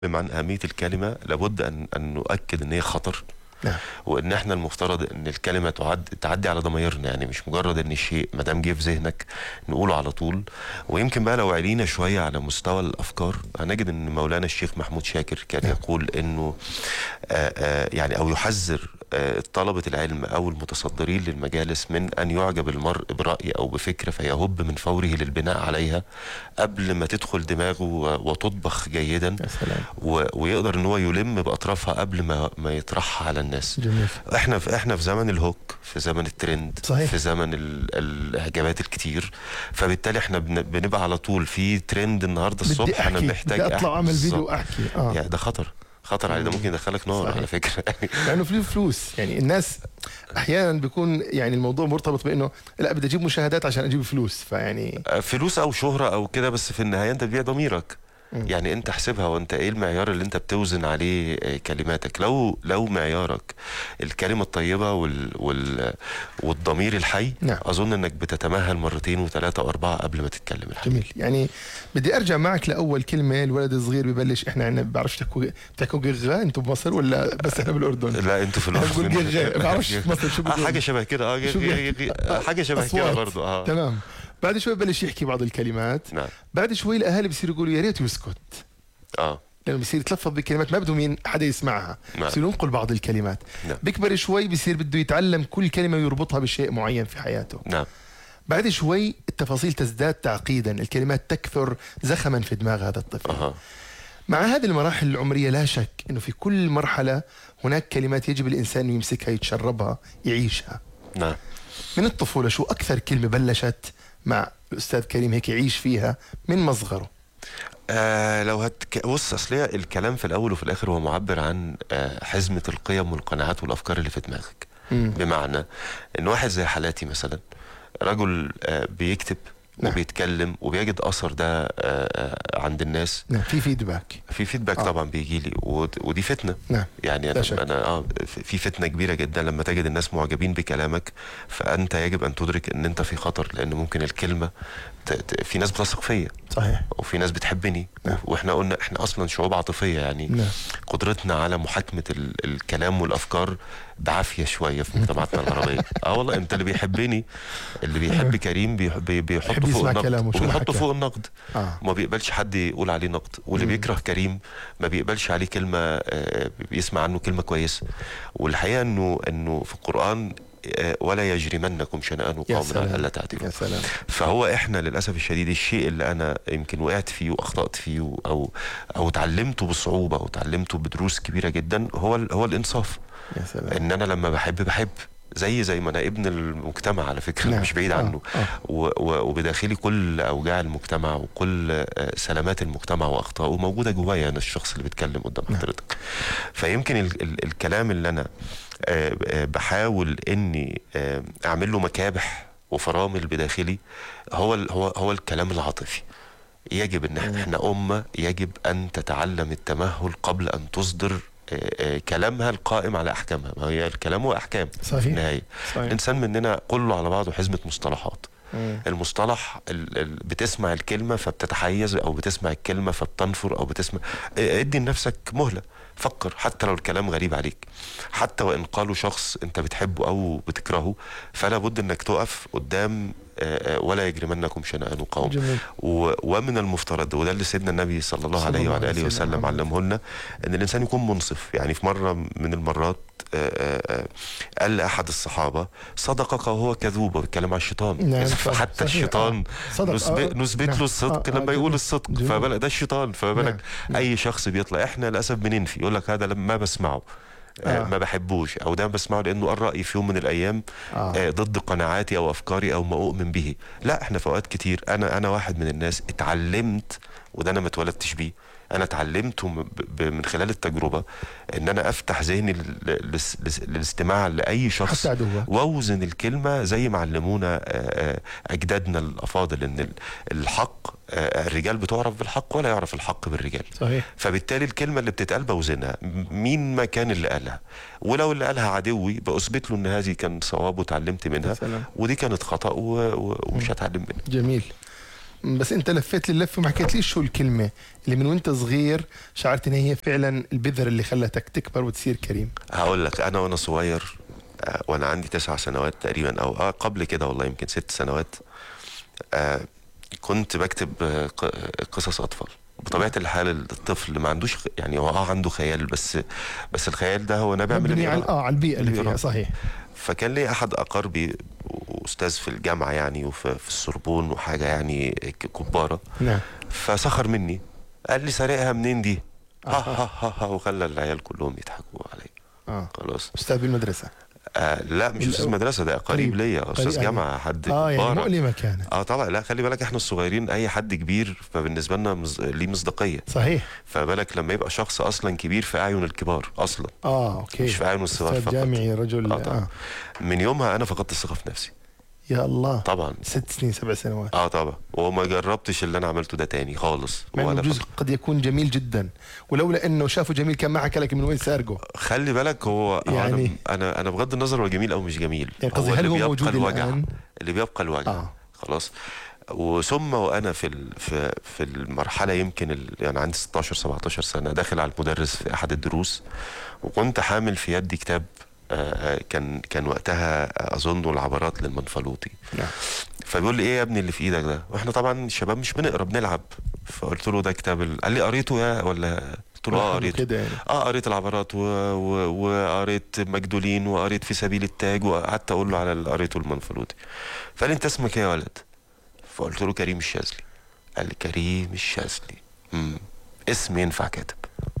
عن أهمية الكلمة لابد أن أن نؤكد أن هي خطر نعم وان احنا المفترض ان الكلمه تعد تعدي على ضمايرنا يعني مش مجرد ان الشيء ما دام جه في ذهنك نقوله على طول ويمكن بقى لو علينا شويه على مستوى الافكار هنجد ان مولانا الشيخ محمود شاكر كان نعم. يقول انه آآ آآ يعني او يحذر آه، طلبة العلم أو المتصدرين للمجالس من أن يعجب المرء برأي أو بفكرة فيهب من فوره للبناء عليها قبل ما تدخل دماغه و- وتطبخ جيدا يا سلام و- ويقدر ان هو يلم باطرافها قبل ما ما يطرحها على الناس جميل احنا في احنا في زمن الهوك في زمن الترند صحيح. في زمن ال- الاعجابات الكتير فبالتالي احنا بن- بنبقى على طول في ترند النهارده بدي الصبح انا احكي محتاج بدي اطلع أحكي اعمل فيديو بالظبط. واحكي اه يعني ده خطر خطر عليه ده ممكن يدخلك نار صحيح. على فكره لانه في فلوس يعني الناس احيانا بيكون يعني الموضوع مرتبط بانه لا بدي اجيب مشاهدات عشان اجيب فلوس فيعني فلوس او شهره او كده بس في النهايه انت بتبيع ضميرك مم. يعني انت احسبها وانت ايه المعيار اللي انت بتوزن عليه آه، كلماتك لو لو معيارك الكلمه الطيبه وال وال والضمير الحي نعم. اظن انك بتتمهل مرتين وثلاثه واربعه قبل ما تتكلم الحقيقه جميل يعني بدي ارجع معك لاول كلمه الولد الصغير ببلش احنا عنا بعرفش تحكوا بتحكوا جغا انتم بمصر ولا بس احنا بالاردن لا انتوا في انا الأردن. بقول جغا ما بعرفش في مصر شو آه، بقول حاجه شبه كده اه شو غي- غي- بيحكي؟ غي- حاجه شبه كده أصوات. برضه اه تمام بعد شوي ببلش يحكي بعض الكلمات نعم بعد شوي الاهالي بصيروا يقولوا يا ريت يسكت اه لانه بصير يتلفظ بكلمات ما بدهم مين حدا يسمعها نعم. بصير ينقل بعض الكلمات نعم. بيكبر شوي بصير بده يتعلم كل كلمه ويربطها بشيء معين في حياته نعم بعد شوي التفاصيل تزداد تعقيدا الكلمات تكثر زخما في دماغ هذا الطفل اها مع هذه المراحل العمريه لا شك انه في كل مرحله هناك كلمات يجب الانسان انه يمسكها يتشربها يعيشها نعم من الطفوله شو اكثر كلمه بلشت مع الاستاذ كريم هيك يعيش فيها من مصغره آه لو هت بص اصل هي الكلام في الاول وفي الاخر هو معبر عن آه حزمه القيم والقناعات والافكار اللي في دماغك مم. بمعنى ان واحد زي حالاتي مثلا رجل آه بيكتب نعم. وبيتكلم وبيجد اثر ده آه آه عند الناس نعم في فيدباك في فيدباك آه. طبعا بيجي لي ود- ودي فتنه نعم يعني لا انا شك. انا اه في فتنه كبيره جدا لما تجد الناس معجبين بكلامك فانت يجب ان تدرك ان انت في خطر لان ممكن الكلمه ت... ت... في ناس بتثق فيا صحيح وفي ناس بتحبني نعم. واحنا قلنا احنا اصلا شعوب عاطفيه يعني نعم قدرتنا على محاكمه ال... الكلام والافكار بعافيه شويه في مجتمعاتنا العربيه اه والله انت اللي بيحبني اللي بيحب كريم بيحب بيحط يحب فوق يسمع النقد كلامه، شو ما وبيحط حكى. فوق النقد اه وما بيقبلش حد يقول عليه نقد واللي مم. بيكره كريم ما بيقبلش عليه كلمه آه، بيسمع عنه كلمه كويسه والحقيقه انه انه في القران آه، ولا يجرمنكم شنآن يا قوم سلام. على الا تعدلوا يا سلام فهو احنا للاسف الشديد الشيء اللي انا يمكن وقعت فيه واخطات فيه او او اتعلمته بصعوبه او اتعلمته بدروس كبيره جدا هو ال- هو الانصاف يا سلام ان انا لما بحب بحب زي زي ما انا ابن المجتمع على فكره نعم. مش بعيد آه، عنه آه. و- و- وبداخلي كل اوجاع المجتمع وكل آه، سلامات المجتمع واخطائه موجوده جوايا انا الشخص اللي بيتكلم قدام نعم. حضرتك فيمكن ال ال الكلام اللي انا آه، آه، بحاول اني آه، اعمل له مكابح وفرامل بداخلي هو ال هو هو الكلام العاطفي يجب ان احنا احنا امه يجب ان تتعلم التمهل قبل ان تصدر آه، آه، كلامها القائم على احكامها ما هي الكلام هو احكام في صحيح النهايه صحيح الانسان مننا كله على بعضه حزمه مصطلحات مم. المصطلح ال ال بتسمع الكلمه فبتتحيز او بتسمع الكلمه فبتنفر او بتسمع اه، ادي لنفسك مهله فكر حتى لو الكلام غريب عليك حتى وان قالوا شخص انت بتحبه او بتكرهه فلا بد انك تقف قدام اه، اه، ولا يجرمنكم شنآن قوم جميل و- ومن المفترض وده اللي سيدنا النبي صلى الله صلى عليه الله وعلى عليه اله وسلم. وسلم علمه لنا ان الانسان يكون منصف يعني في مره من المرات آه، آه، آه، قال لاحد الصحابه صدقك وهو كذوب وبيتكلم عن الشيطان نعم، فحتى صحيح. الشيطان صدق نثبت, آه، نثبت نعم. له الصدق آه، آه، لما يقول جميل. الصدق جميل. فبالك ده الشيطان فما بالك نعم. اي شخص بيطلع احنا للاسف بننفي يقول لك هذا لما ما بسمعه آه. آه. ما بحبوش او ده بسمعه لانه قال رايي في يوم من الايام آه. آه، ضد قناعاتي او افكاري او ما اؤمن به لا احنا في اوقات كتير انا انا واحد من الناس اتعلمت وده انا ما اتولدتش بيه انا اتعلمته م- ب- من خلال التجربه ان انا افتح ذهني لل- للس- للس- للاستماع لاي شخص حتى عدوك واوزن الكلمه زي ما علمونا آه، آه، اجدادنا الافاضل ان ال- الحق آه، الرجال بتعرف بالحق ولا يعرف الحق بالرجال صحيح فبالتالي الكلمة اللي بتتقال بوزنها م- مين ما كان اللي قالها ولو اللي قالها عدوي بأثبت له ان هذه كان صواب وتعلمت يا منها سلام ودي كانت خطأ و... و... ومش هتعلم منها جميل بس انت لفيت لي اللفه وما حكيتليش شو الكلمه اللي من وانت صغير شعرت ان هي فعلا البذره اللي خلتك تكبر وتصير كريم هقول لك انا وانا صغير آه، وانا عندي تسع سنوات تقريبا او آه قبل كده والله يمكن ست سنوات آه كنت بكتب آه، ق- قصص اطفال بطبيعه الحال الطفل ما عندوش خ- يعني هو اه عنده خيال بس بس الخيال ده هو نابع من مبني على القراءة. اه على البيئه اللي فيها القراءة. صحيح فكان لي احد اقاربي استاذ في الجامعه يعني وفي في السوربون وحاجه يعني ك- كباره نعم فسخر مني قال لي سارقها منين دي ها آه. ها ها ها وخلى العيال كلهم يضحكوا عليا اه خلاص استاذ بالمدرسه آه لا مش ال- استاذ مدرسه ده قريب قريب. ليا قريب استاذ يعني. جامعه حد اه يعني كبار. مؤلمه كانت اه طبعا لا خلي بالك احنا الصغيرين اي حد كبير فبالنسبه لنا مز... ليه مصداقيه صحيح فبالك لما يبقى شخص اصلا كبير في اعين الكبار اصلا اه اوكي مش في اعين الصغار استاذ فقط جامعي رجل آه طبعا. آه. من يومها انا فقدت الثقه في نفسي يا الله طبعا ست سنين سبع سنوات اه طبعا وما جربتش اللي انا عملته ده تاني خالص مع انه ولا جزء قد يكون جميل جدا ولولا انه شافه جميل كان ما حكى لك من وين سارقه خلي بالك هو هو يعني- انا انا انا بغض النظر هو جميل او مش جميل يعني قصدي هو هل اللي هو بيبقى موجود الوجع الان؟ اللي بيبقى الوجع اه خلاص وثم وانا في ال- في في المرحله يمكن ال- يعني عندي 16 17 سنه داخل على المدرس في احد الدروس وكنت حامل في يدي كتاب آه، آه، كان كان وقتها اظن العبرات للمنفلوطي نعم فبيقول لي ايه يا ابني اللي في ايدك ده واحنا طبعا الشباب مش بنقرا بنلعب فقلت له ده كتاب ال... قال لي قريته يا ولا قلت له اه قريته كده يعني اه قريت العبرات و... و... وقريت مجدولين وقريت في سبيل التاج وقعدت اقول له على اللي قريته المنفلوطي فقال لي انت اسمك ايه يا ولد فقلت له كريم الشاذلي قال لي كريم الشاذلي امم اسم ينفع كاتب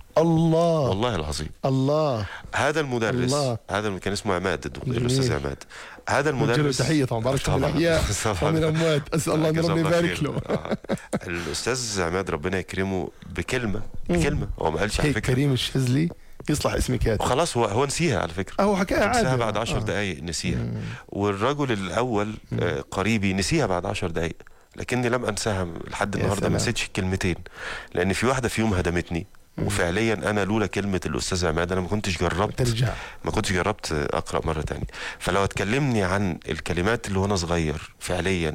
الله والله العظيم الله هذا المدرس الله. هذا الم- كان اسمه عماد الدكتور جميل. الاستاذ عماد هذا نوجه له المدرس تحيه طبعا بعرفش من طبعاً. الاحياء طبعاً. ومن الاموات اسال الله ان جزاه ربنا الله يبارك خير. له آه. الاستاذ عماد ربنا يكرمه بكلمه مم. بكلمه هو ما قالش على هيك فكره كريم الشاذلي يصلح اسمي كاتب وخلاص هو هو نسيها على فكره اه هو حكاها عادي نسيها بعد 10 آه. دقائق نسيها مم. والرجل الاول آه، قريبي نسيها بعد 10 دقائق لكني لم انساها لحد يا النهارده ما سلام. نسيتش الكلمتين لان في واحده فيهم هدمتني وفعليا انا لولا كلمه الاستاذ عماد انا ما كنتش جربت ترجع ما كنتش جربت اقرا مره تانية فلو هتكلمني عن الكلمات اللي وانا صغير فعليا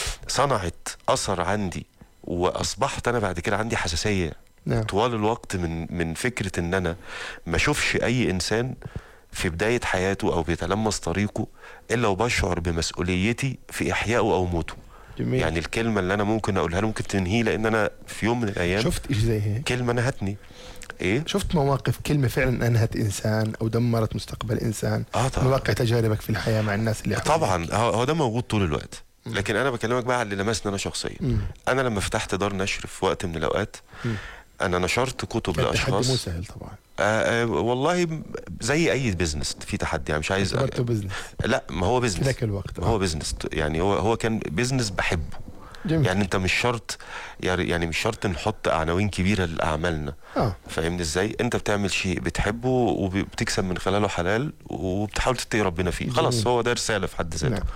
صنعت اثر عندي واصبحت انا بعد كده عندي حساسيه نعم طوال الوقت من من فكره ان انا ما اشوفش اي انسان في بدايه حياته او بيتلمس طريقه الا وبشعر بمسؤوليتي في احيائه او موته جميل يعني الكلمه اللي انا ممكن اقولها له ممكن تنهيه لان انا في يوم من الايام شفت ايش زي هيك كلمه نهتني ايه شفت مواقف كلمة فعلا أنهت إنسان أو دمرت مستقبل إنسان اه من طبعا واقع تجاربك في الحياة مع الناس اللي حواليك. طبعا هو هو ده موجود طول الوقت لكن انا بكلمك بقى على اللي لمسني انا شخصيا مم. انا لما فتحت دار نشر في وقت من الاوقات مم. انا نشرت كتب كان تحدي مو لاشخاص سهل طبعا آه آه والله م- زي اي بزنس في تحدي يعني مش عايز اعتبرته بزنس لا ما هو في بزنس ذاك الوقت ما هو بزنس يعني هو هو كان بزنس بحبه جميل يعني انت مش شرط يعني يعني مش شرط نحط عناوين كبيره لاعمالنا اه فاهمني ازاي انت بتعمل شيء بتحبه وبتكسب من خلاله حلال وبتحاول تتقي ربنا فيه خلاص جميل. هو ده رساله في حد ذاته نعم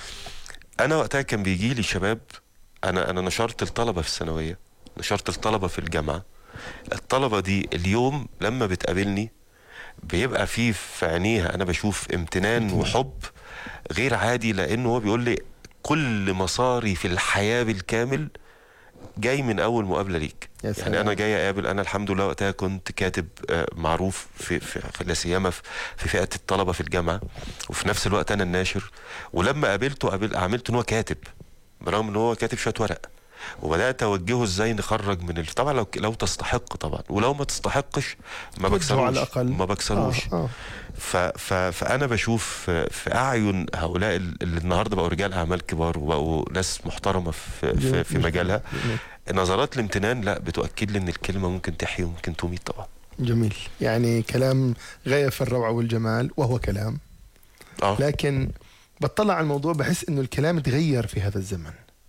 انا وقتها كان بيجي لي شباب انا انا نشرت الطلبه في الثانويه نشرت الطلبه في الجامعه الطلبه دي اليوم لما بتقابلني بيبقى في في عينيها انا بشوف امتنان وحب غير عادي لانه هو بيقول لي كل مساري في الحياه بالكامل جاي من اول مقابله ليك يا يعني سلام. انا جاي اقابل انا الحمد لله وقتها كنت كاتب آه، معروف في, في لا سيما في في فئه الطلبه في الجامعه وفي نفس الوقت انا الناشر ولما قابلته قابل عملت ان هو كاتب برغم ان هو كاتب شويه ورق وبدات اوجهه ازاي نخرج من ال... طبعا لو لو تستحق طبعا ولو ما تستحقش ما توجهه بكسروش على الأقل. ما بكسروش آه. آه. ف... ف... فانا بشوف في- في اعين هؤلاء اللي النهارده بقوا رجال اعمال كبار وبقوا ناس محترمه في في, في مجالها جميل. نظرات الامتنان لا بتؤكد لي ان الكلمه ممكن تحيي وممكن تميت طبعا جميل يعني كلام غاية في الروعة والجمال وهو كلام اه لكن بطلع على الموضوع بحس انه الكلام تغير في هذا الزمن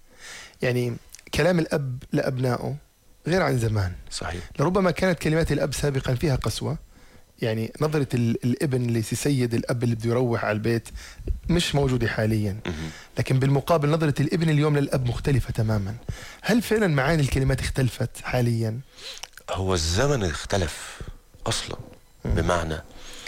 يعني كلام الاب لابنائه غير عن زمان صحيح لربما كانت كلمات الاب سابقا فيها قسوه يعني نظرة ال- الابن لسيد الاب اللي بده يروح على البيت مش موجودة حاليا مهم. لكن بالمقابل نظرة الابن اليوم للاب مختلفة تماما هل فعلا معاني الكلمات اختلفت حاليا هو الزمن اختلف اصلا مم. بمعنى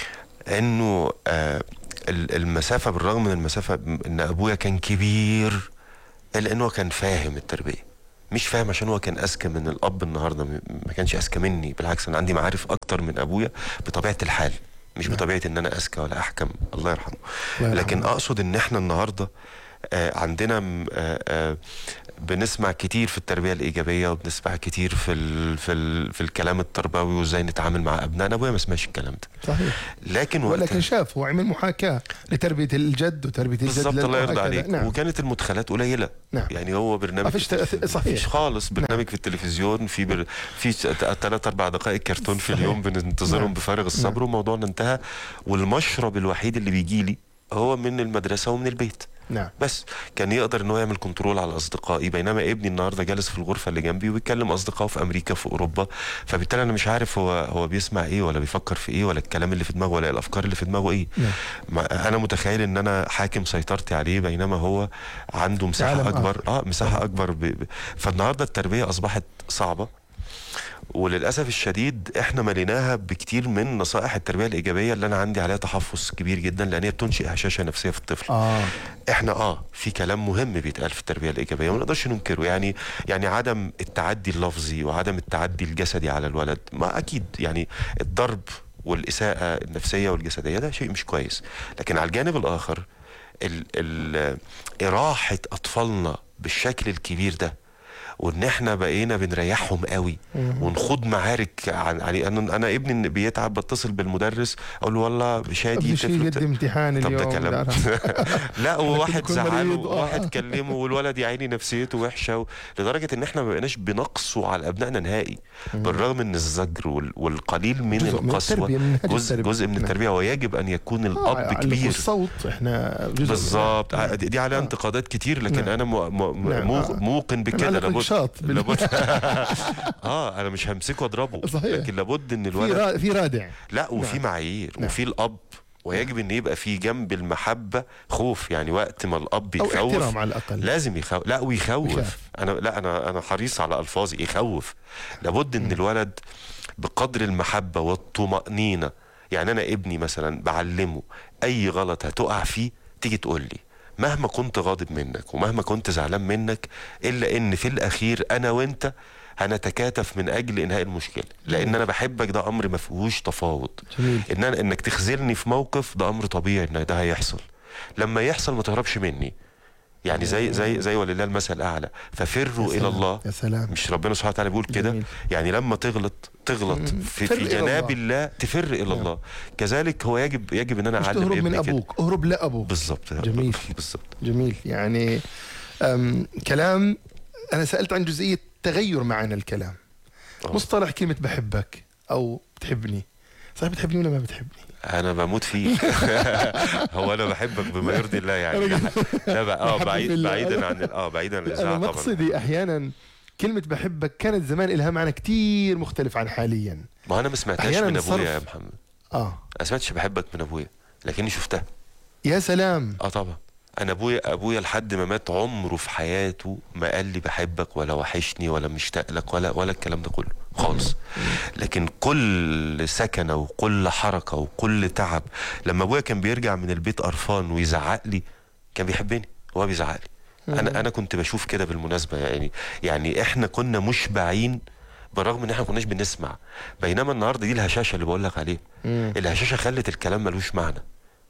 انه آه ال- المسافه بالرغم من المسافه م- ان ابويا كان كبير الا انه كان فاهم التربيه مش فاهم عشان هو كان اذكى من الاب النهارده م- ما كانش اذكى مني بالعكس انا عندي معارف اكتر من ابويا بطبيعه الحال مش نعم. بطبيعه ان انا اذكى ولا احكم الله يرحمه الله يرحمه. لكن اقصد ان احنا النهارده آه، عندنا م- آه، آه، بنسمع كتير في التربيه الايجابيه وبنسمع كتير في ال في ال في الكلام التربوي وازاي نتعامل مع ابنائنا ابويا ما سمعش الكلام ده صحيح لكن ولكن وقتها شاف هو عمل محاكاه لتربيه الجد وتربيه الجد بالظبط لل- الله يرضى وهكذا. عليك نعم وكانت المدخلات قليله نعم يعني هو برنامج ما فيش في التلف- تأثير- صحيح. مفيش خالص برنامج في التلفزيون في بر... في ثلاث اربع دقائق كرتون في صحيح. اليوم بننتظرهم نعم. بفارغ الصبر نعم. وموضوعنا انتهى والمشرب الوحيد اللي بيجي لي هو من المدرسه ومن البيت نعم بس كان يقدر ان هو يعمل كنترول على اصدقائي بينما ابني النهارده جالس في الغرفه اللي جنبي وبيتكلم اصدقائه في امريكا في اوروبا فبالتالي انا مش عارف هو هو بيسمع ايه ولا بيفكر في ايه ولا الكلام اللي في دماغه ولا الافكار اللي في دماغه ايه نعم ما انا متخيل ان انا حاكم سيطرتي عليه بينما هو عنده مساحه عالم اكبر آخر. اه مساحه اكبر ب... ب... فالنهارده التربيه اصبحت صعبه وللاسف الشديد احنا مليناها بكتير من نصائح التربيه الايجابيه اللي انا عندي عليها تحفظ كبير جدا لان هي بتنشئ هشاشه نفسيه في الطفل اه احنا اه في كلام مهم بيتقال في التربيه الايجابيه وما نقدرش ننكره يعني يعني عدم التعدي اللفظي وعدم التعدي الجسدي على الولد ما اكيد يعني الضرب والاساءه النفسيه والجسديه ده شيء مش كويس لكن على الجانب الاخر ال ال اراحه اطفالنا بالشكل الكبير ده وان احنا بقينا بنريحهم قوي مم. ونخوض معارك عن يعني انا انا ابني بيتعب بتصل بالمدرس اقول له والله شادي مش طفل يقدم امتحان طب اليوم ده كلام لا. لا وواحد يكون زعله مريض، آه. وواحد كلمه والولد يا عيني نفسيته وحشه و... لدرجه ان احنا ما بقيناش بنقسو على ابنائنا نهائي بالرغم ان الزجر وال... والقليل من جزء من القسوه التربيه من منهج جزء التربية. جزء من نعم. التربيه ويجب ان يكون الاب آه، كبير الصوت احنا جزء من- بالظبط نعم. دي دي عليها آه. انتقادات كتير لكن نعم. انا مو... مو... نعم. مو... آه. موقن بكده معلق لابد الشاط بال- لابد اه انا مش همسكه واضربه صحيح. لكن لابد ان في الولد را- في رادع لا وفي نعم. معايير نعم. وفي الاب ويجب ان يبقى في جنب المحبه خوف يعني وقت ما الاب او يخوف احترام على الاقل لازم يخوف لا ويخوف يخاف. انا لا انا انا حريص على الفاظي يخوف لابد ان الولد بقدر المحبه والطمانينه يعني انا ابني مثلا بعلمه اي غلط هتقع فيه تيجي تقول لي مهما كنت غاضب منك ومهما كنت زعلان منك الا ان في الاخير انا وانت هنتكاتف من اجل انهاء المشكله لان انا بحبك ده امر ما فيهوش تفاوض جميل ان أنا انك تخذلني في موقف ده امر طبيعي ان ده هيحصل لما يحصل ما تهربش مني يعني زي زي زي ولله المثل الاعلى ففروا يا الى سلام، الله يا سلام مش ربنا سبحانه وتعالى بيقول كده جميل. يعني لما تغلط تغلط مم. في, فر في إلى جناب الله. الله تفر الى نعم. الله كذلك هو يجب يجب ان انا مش اعلم تهرب من ابني كده ابوك اهرب لابوك بالظبط جميل. بالظبط جميل يعني أم كلام انا سالت عن جزئيه تغير معنى الكلام آه. مصطلح كلمه بحبك او بتحبني صحيح بتحبني ولا ما بتحبني انا بموت فيك هو انا بحبك بما يرضي الله يعني لا بقى اه بحبك بعيد بالله. بعيدا عن ال- اه بعيدا عن انا الاذاعه طبعا مقصدي احيانا كلمة بحبك كانت زمان لها معنى كتير مختلف عن حاليا ما انا ما سمعتهاش أحياناً من ابويا يا الصرف- محمد اه انا ما سمعتش بحبك من ابويا لكني شفتها يا سلام اه طبعا انا ابويا ابويا لحد ما مات عمره في حياته ما قال لي بحبك ولا وحشني ولا مشتاق لك ولا ولا الكلام ده كله خالص لكن كل سكنه وكل حركه وكل تعب لما ابويا كان بيرجع من البيت قرفان ويزعق لي كان بيحبني هو بيزعق لي انا انا كنت بشوف كده بالمناسبه يعني يعني احنا كنا مشبعين بالرغم ان احنا ما كناش بنسمع بينما النهارده دي الهشاشه اللي بقول لك عليها مم. الهشاشه خلت الكلام ملوش معنى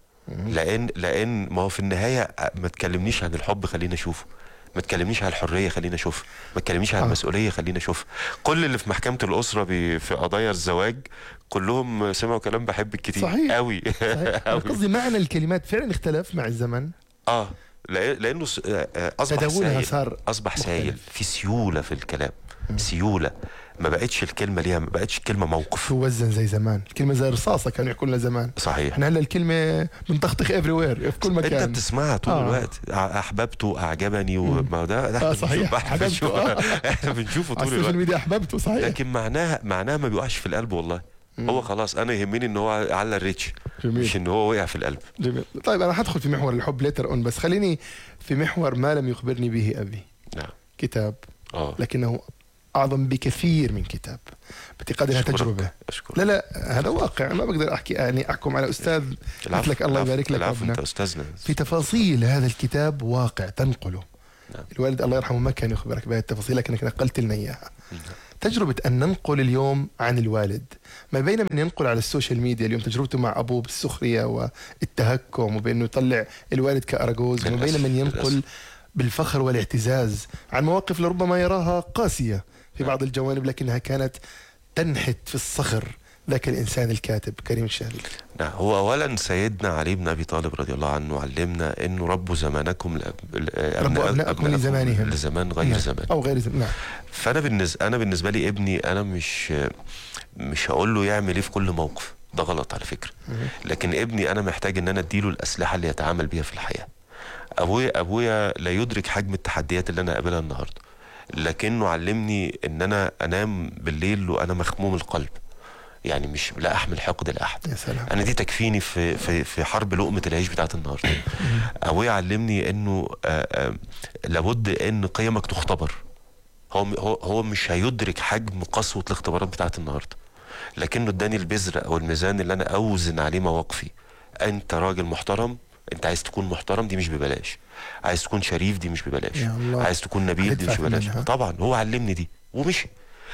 لان لان ما هو في النهايه ما تكلمنيش عن الحب خلينا اشوفه ما تكلمنيش عن الحريه خلينا اشوفها ما تكلمنيش عن آه. المسؤوليه خلينا اشوفها كل اللي في محكمه الاسره بي في قضايا الزواج كلهم سمعوا كلام بحبك كتير صحيح. قوي صحيح. أنا قوي قصدي معنى الكلمات فعلا اختلف مع الزمن اه لأ- لانه س- آه، آه، اصبح تداولها سائل صار اصبح سائل مختلف. في سيوله في الكلام سيوله ما بقتش الكلمه ليها ما بقتش الكلمه موقف توزن زي زمان الكلمة زي رصاصة كانوا يحكوا لنا زمان صحيح احنا هلا الكلمة بنطخطخ افري وير في كل انت مكان بتسمعها طول آه. الوقت أ- احببته اعجبني وما ده ده آه، احنا صحيح. بنشوف- احنا حببته، بنشوف آه. احنا بنشوفه على طول السوشيال الوقت ميديا احببته صحيح لكن معناها معناها ما بيقعش في القلب والله هو خلاص انا يهمني ان هو على الريتش جميل مش ان هو وقع في القلب جميل طيب انا حدخل في محور الحب ليتر اون بس خليني في محور ما لم يخبرني به ابي نعم كتاب اه لكنه اعظم بكثير من كتاب باعتقادي انها أشكرك. تجربه اشكرك لا لا هذا واقع ما بقدر احكي يعني احكم على استاذ العفو، مثلك الله العفو، يبارك لك العفو ربنا انت استاذنا في تفاصيل هذا الكتاب واقع تنقله نعم. الوالد الله يرحمه ما كان يخبرك بهذه التفاصيل لكنك نقلت لنا اياها تجربة أن ننقل اليوم عن الوالد ما بين من ينقل على السوشيال ميديا اليوم تجربته مع أبوه بالسخرية والتهكم وبأنه يطلع الوالد كأراجوز وما بين من للأسف، ينقل للأسف. بالفخر والاعتزاز عن مواقف لربما يراها قاسية في بعض الجوانب لكنها كانت تنحت في الصخر ذاك الإنسان الكاتب كريم الشهري نعم هو اولا سيدنا علي بن ابي طالب رضي الله عنه علمنا انه ربوا زمانكم لأب- ل- ربوا أبناءكم لزمانهم. لزمان غير نعم. زمان أو غير زمان نعم فانا بالنسبه انا بالنسبه لي ابني انا مش مش هقول له يعمل ايه في كل موقف ده غلط على فكره لكن ابني انا محتاج ان انا اديله الاسلحه اللي يتعامل بيها في الحياه ابويا ابويا لا يدرك حجم التحديات اللي انا قابلها النهارده لكنه علمني ان انا انام بالليل وانا مخموم القلب يعني مش لا احمل حقد لاحد يا سلام انا دي تكفيني في في في حرب لقمه العيش بتاعت النهارده ابويا علمني انه آه، آه، لابد ان قيمك تختبر هو هو هو مش هيدرك حجم قسوه الاختبارات بتاعت النهارده لكنه اداني البذره او الميزان اللي انا اوزن عليه مواقفي انت راجل محترم انت عايز تكون محترم دي مش ببلاش عايز تكون شريف دي مش ببلاش يا الله. عايز تكون نبيل دي مش هتدفع ببلاش ثمنها. طبعا هو علمني دي ومشي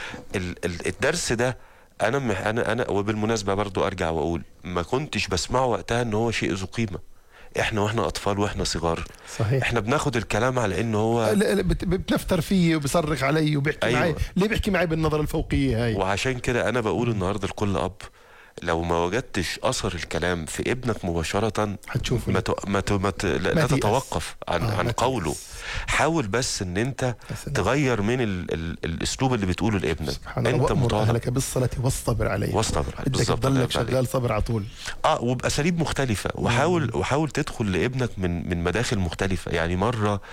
ال ال الدرس ده انا مح انا انا وبالمناسبه برضو ارجع واقول ما كنتش بسمعه وقتها ان هو شيء ذو قيمه احنا واحنا اطفال واحنا صغار صحيح احنا بناخد الكلام على ان هو لا- لا، بت- بتنفتر فيه وبصرخ علي وبيحكي أيوة. معي ليه بيحكي معي بالنظره الفوقيه هاي وعشان كده انا بقول النهارده لكل اب لو ما وجدتش اثر الكلام في ابنك مباشره حتشوفه ما ت... ما ت... ما ت... لا, ما لا تيأس. تتوقف عن آه، عن ما قوله تيأس. حاول بس ان انت يا سلام. تغير من ال... ال... الاسلوب اللي بتقوله لابنك سبحان الله انت وامر مطالب اهلك بالصلاه واصطبر عليها واصطبر عليه. بدك بالظبط، الله تضلك يرضى عليك. شغال صبر على طول اه وباساليب مختلفه وحاول وحاول تدخل لابنك من من مداخل مختلفه يعني مره آه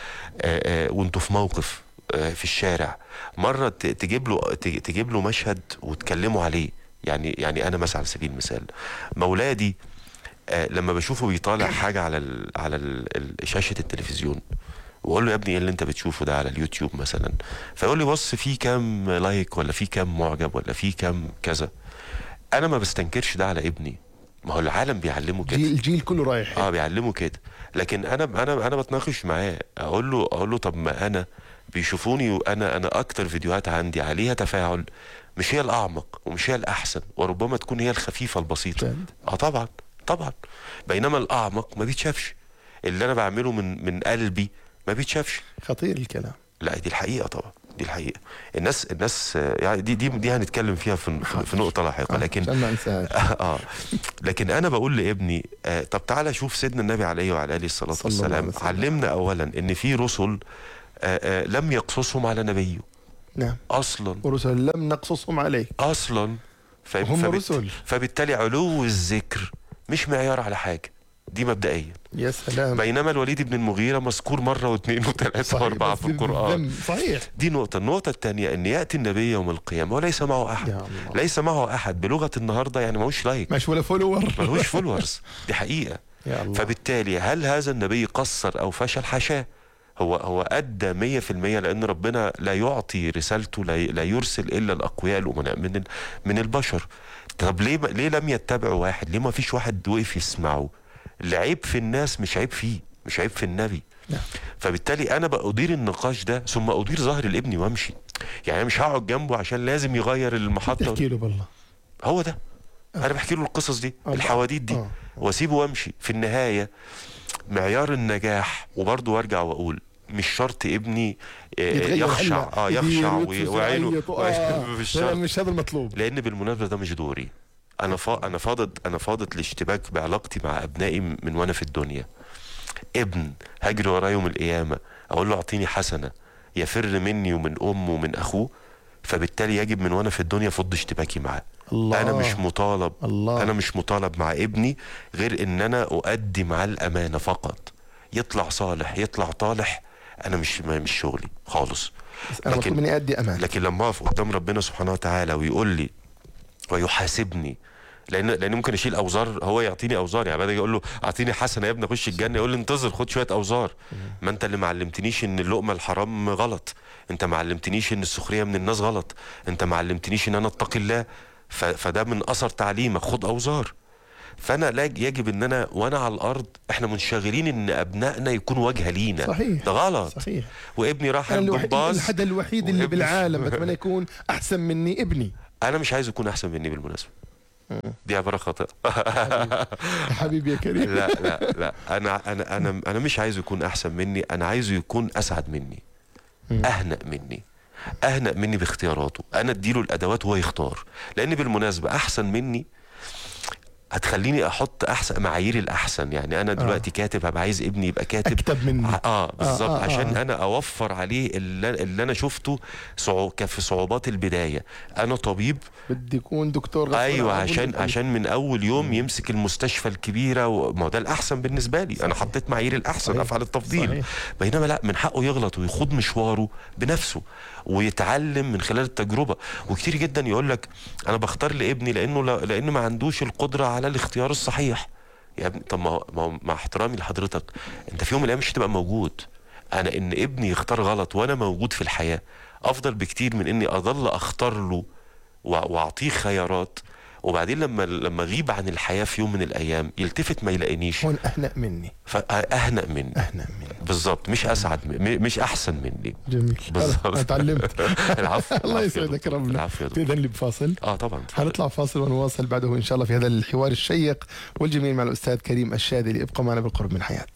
آه وانتوا في موقف آه في الشارع مره ت- تجيب له ت- تجيب له مشهد وتكلموا عليه يعني يعني انا مثلا على سبيل المثال مولادي آه لما بشوفه بيطالع حاجه على ال على ال ال- شاشه التلفزيون واقول له يا ابني ايه اللي انت بتشوفه ده على اليوتيوب مثلا فيقول لي بص في كام لايك ولا في كام معجب ولا في كام كذا انا ما بستنكرش ده على ابني ما هو العالم بيعلمه كده جيل الجيل كله رايح اه بيعلمه كده لكن انا انا انا بتناقش معاه اقول له اقول له طب ما انا بيشوفوني وانا انا اكتر فيديوهات عندي عليها تفاعل مش هي الاعمق ومش هي الاحسن وربما تكون هي الخفيفه البسيطه جد. اه طبعا طبعا بينما الاعمق ما بيتشافش اللي انا بعمله من من قلبي ما بيتشافش خطير الكلام لا دي الحقيقه طبعا دي الحقيقه الناس الناس آه، يعني دي دي دي هنتكلم فيها في في- في نقطه لاحقه لكن عشان ما انساهاش اه لكن انا بقول لابني آه طب تعالى شوف سيدنا النبي عليه وعلى اله الصلاه صلى الله عليه والسلام وسلم. علمنا اولا ان في رسل آه آه لم يقصصهم على نبيه نعم اصلا ورسل لم نقصصهم عليك اصلا فاهم؟ هم فبت- رسل. فبالتالي علو الذكر مش معيار على حاجه دي مبدئيا يا سلام بينما الوليد بن المغيره مذكور مره واثنين وثلاثه صحيح، واربعه بس في القران بالذم. صحيح دي نقطه النقطه الثانيه ان ياتي النبي يوم القيامه وليس معه احد يا الله ليس معه احد بلغه النهارده يعني ماهوش لايك مش ولا فولور ملوش فولورز دي حقيقه يا الله فبالتالي هل هذا النبي قصر او فشل حاشاه هو هو ادى 100% لان ربنا لا يعطي رسالته لا لا يرسل الا الاقوياء الامناء من ال- من البشر طب ليه ما- ليه لم يتبعوا واحد ليه ما فيش واحد وقف يسمعه العيب في الناس مش عيب فيه مش عيب في النبي نعم. فبالتالي انا بأدير النقاش ده ثم أدير ظهر الابن وامشي يعني أنا مش هقعد جنبه عشان لازم يغير المحطه تحكي له بالله هو ده انا بحكي له القصص دي آه. الحواديت دي آه. واسيبه وامشي في النهايه معيار النجاح وبرضه وارجع واقول مش شرط ابني آه، يتغير يخشع هلا. اه يدير يخشع ويتفز و- وعينه ويعيط. آه. وعينه- مش لا، شرط مش هذا المطلوب لان بالمناسبه ده مش دوري انا فا... انا فاضت انا فاضت الاشتباك بعلاقتي مع ابنائي من وانا في الدنيا ابن هجري وراه يوم القيامه اقول له اعطيني حسنه يفر مني ومن امه ومن اخوه فبالتالي يجب من وانا في الدنيا فض اشتباكي معاه الله انا مش مطالب الله انا مش مطالب مع ابني غير ان انا اؤدي معاه الامانه فقط يطلع صالح يطلع طالح انا مش ما- مش شغلي خالص بس انا لكن- مطلوب مني ادي امان لكن لما اقف قدام ربنا سبحانه وتعالى ويقول لي ويحاسبني لان لان ممكن اشيل اوزار هو يعطيني اوزار يعني بدل اقول له اعطيني حسنه يا ابني اخش الجنه يقول لي انتظر خد شويه اوزار ما انت اللي معلمتنيش ان اللقمه الحرام غلط انت معلمتنيش ان السخريه من الناس غلط انت معلمتنيش ان انا اتقي الله ف- فده من اثر تعليمك خد اوزار فانا لا يجب ان انا وانا على الارض احنا منشغلين ان ابنائنا يكونوا واجهه لينا صحيح. ده غلط صحيح وابني راح انا عنده الوحيد باص الحدا الوحيد اللي وابني- بالعالم بتمنى يكون احسن مني ابني انا مش عايز يكون احسن مني بالمناسبه دي عباره خاطئه يا حبيبي يا كريم لا لا لا انا انا انا انا مش عايزه يكون احسن مني انا عايزه يكون اسعد مني اهنأ مني اهنأ مني باختياراته انا اديله الادوات وهو يختار لان بالمناسبه احسن مني هتخليني احط احسن معاييري الاحسن يعني انا دلوقتي كاتب هبقى عايز ابني يبقى كاتب اكتب مني ع- اه بالظبط آه، آه. عشان انا اوفر عليه اللي, اللي انا شفته صعو... كان في صعوبات البدايه انا طبيب بدي يكون دكتور غصباً ايوه عن عشان أبوي. عشان من اول يوم يمسك المستشفى الكبيره وما هو ده الاحسن بالنسبه لي انا حطيت معايير الاحسن صحيح. افعل التفضيل صحيح. بينما لا من حقه يغلط ويخوض مشواره بنفسه ويتعلم من خلال التجربه وكتير جدا يقول لك انا بختار لابني لانه لا- لانه ما عندوش القدره على الاختيار الصحيح يا ابني طب ما هو- ما هو- مع احترامي لحضرتك انت في يوم من الايام مش هتبقى موجود انا ان ابني يختار غلط وانا موجود في الحياه افضل بكتير من اني اظل اختار له وأ- واعطيه خيارات وبعدين لما لما اغيب عن الحياه في يوم من الايام يلتفت ما يلاقينيش هون اهنأ مني فاهنأ مني اهنأ مني بالظبط مش اسعد م- مش احسن مني جميل بالظبط. أنا تعلمت العفو الله العفو يا يسعدك دكتور. ربنا العفو يا دكتور. تأذن لي بفاصل اه طبعا اتفضل. حنطلع فاصل ونواصل بعده ان شاء الله في هذا الحوار الشيق والجميل مع الاستاذ كريم الشاذلي ابقى معنا بالقرب من حياه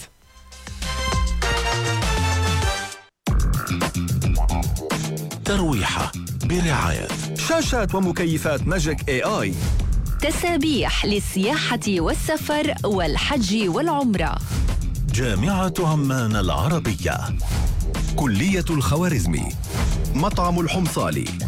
ترويحة برعاية شاشات ومكيفات ماجيك اي اي تسابيح للسياحة والسفر والحج والعمرة جامعة عمان العربية كلية الخوارزمي مطعم الحمصالي